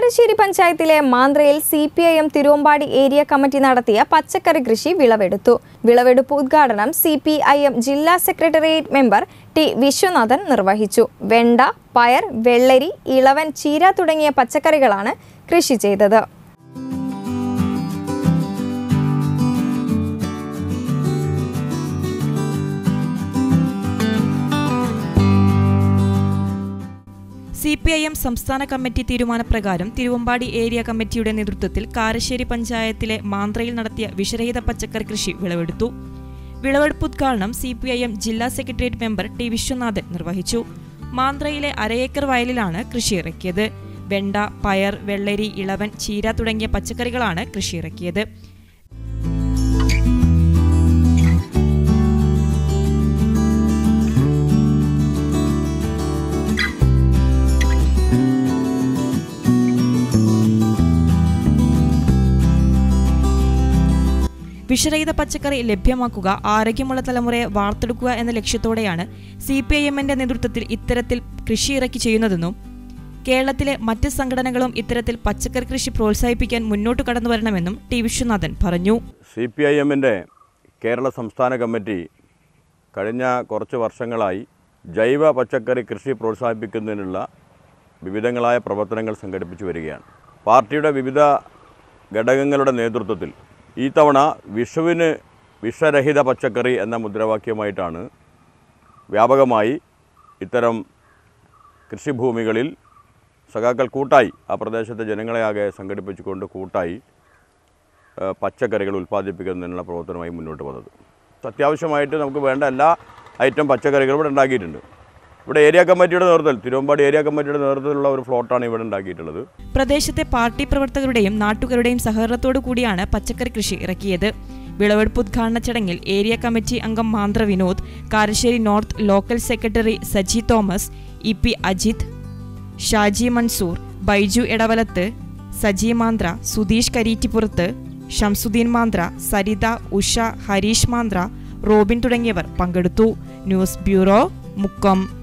കാരശ്ശേരി പഞ്ചായത്തിലെ മാന്ത്രയിൽ C P I M Thiruvambady area committee നടത്തിയ പച്ചക്കറി കൃഷി വിളവെടുത്തു വിളവെടുപ്പ് ഉദ്ഘാടനം സി പി ഐ എം ജില്ലാ സെക്രട്ടേറിയറ്റ് മെമ്പർ ടി വിശ്വനാഥൻ നിർവഹിച്ചു വെണ്ട പയർ വെള്ളരി ഇളവൻ ചീര തുടങ്ങിയ പച്ചക്കറികളാണ് കൃഷി ചെയ്തത് സി പി ഐ എം സംസ്ഥാന കമ്മിറ്റി തീരുമാനപ്രകാരം തിരുവമ്പാടി ഏരിയ കമ്മിറ്റിയുടെ നേതൃത്വത്തിൽ കാരശ്ശേരി പഞ്ചായത്തിലെ മാന്ത്രയിൽ നടത്തിയ വിഷരഹിത പച്ചക്കറി കൃഷി വിളവെടുത്തു വിളവെടുപ്പ് ഉദ്ഘാടനം സി പി ഐ എം ജില്ലാ സെക്രട്ടേറിയറ്റ് മെമ്പർ ടി വിശ്വനാഥൻ നിർവഹിച്ചു മാന്ത്രയിലെ അരയേക്കർ വയലിലാണ് കൃഷി ഇറക്കിയത് വെണ്ട പയർ വെള്ളരി ഇളവൻ ചീര തുടങ്ങിയ പച്ചക്കറികളാണ് കൃഷി ഇറക്കിയത് വിഷരഹിത പച്ചക്കറി ലഭ്യമാക്കുക ആരോഗ്യമുള്ള തലമുറയെ വാർത്തെടുക്കുക എന്ന ലക്ഷ്യത്തോടെയാണ് സി പി ഐ എമ്മിന്റെ നേതൃത്വത്തിൽ ഇത്തരത്തിൽ കൃഷി ഇറക്കി ചെയ്യുന്നതെന്നും കേരളത്തിലെ മറ്റ് സംഘടനകളും ഇത്തരത്തിൽ പച്ചക്കറി കൃഷി പ്രോത്സാഹിപ്പിക്കാൻ മുന്നോട്ട് കടന്നു വരണമെന്നും ടി വിശ്വനാഥൻ പറഞ്ഞു സി പി ഐ എമ്മിൻ്റെ കേരള സംസ്ഥാന കമ്മിറ്റി കഴിഞ്ഞ കുറച്ച് വർഷങ്ങളായി ജൈവ പച്ചക്കറി കൃഷി പ്രോത്സാഹിപ്പിക്കുന്നതിനുള്ള വിവിധങ്ങളായ പ്രവർത്തനങ്ങൾ സംഘടിപ്പിച്ചു വരികയാണ് പാർട്ടിയുടെ വിവിധ ഘടകങ്ങളുടെ നേതൃത്വത്തിൽ ഈ തവണ വിഷുവിന് വിഷരഹിത പച്ചക്കറി എന്ന മുദ്രാവാക്യമായിട്ടാണ് വ്യാപകമായി ഇത്തരം കൃഷിഭൂമികളിൽ സഖാക്കൾ കൂട്ടായി ആ പ്രദേശത്തെ ജനങ്ങളെ ആകെ സംഘടിപ്പിച്ചുകൊണ്ട് കൂട്ടായി ഏഹ് പച്ചക്കറികൾ ഉൽപ്പാദിപ്പിക്കുന്നതിനുള്ള പ്രവർത്തനമായി മുന്നോട്ട് പോകുന്നത് അത്യാവശ്യമായിട്ട് നമുക്ക് വേണ്ട എല്ലാ ഐറ്റം പച്ചക്കറികളും ഇവിടെ ഉണ്ടാക്കിയിട്ടുണ്ട് ഇവിടെ ഏരിയ കമ്മിറ്റിയുടെ നേതൃത്വത്തിൽ തിരുവമ്പാടി ഏരിയ കമ്മിറ്റിയുടെ നേതൃത്വത്തിലുള്ള ഒരു ഫ്ലോട്ടാണ് ഇവിടെ ഉണ്ടാക്കിയിട്ടുള്ളത് പ്രദേശത്തെ പാർട്ടി പ്രവർത്തകരുടെയും നാട്ടുകാരുടെയും സഹകരണത്തോടു കൂടിയാണ് പച്ചക്കറി കൃഷി ഇറക്കിയത് വിളവെടുപ്പ് ഉദ്ഘാടന ചടങ്ങിൽ ഏരിയ കമ്മിറ്റി അംഗം Manthra Vinod Karassery north local secretary Saji Thomas E P Ajith Shaji Mansoor Baiju Edavalath Saji Manthra Sudheesh Kareettippurath Shamsudheen Manthra Saritha Usha Harish Manthra Robin തുടങ്ങിയവർ പങ്കെടുത്തു ന്യൂസ് ബ്യൂറോ മുക്കം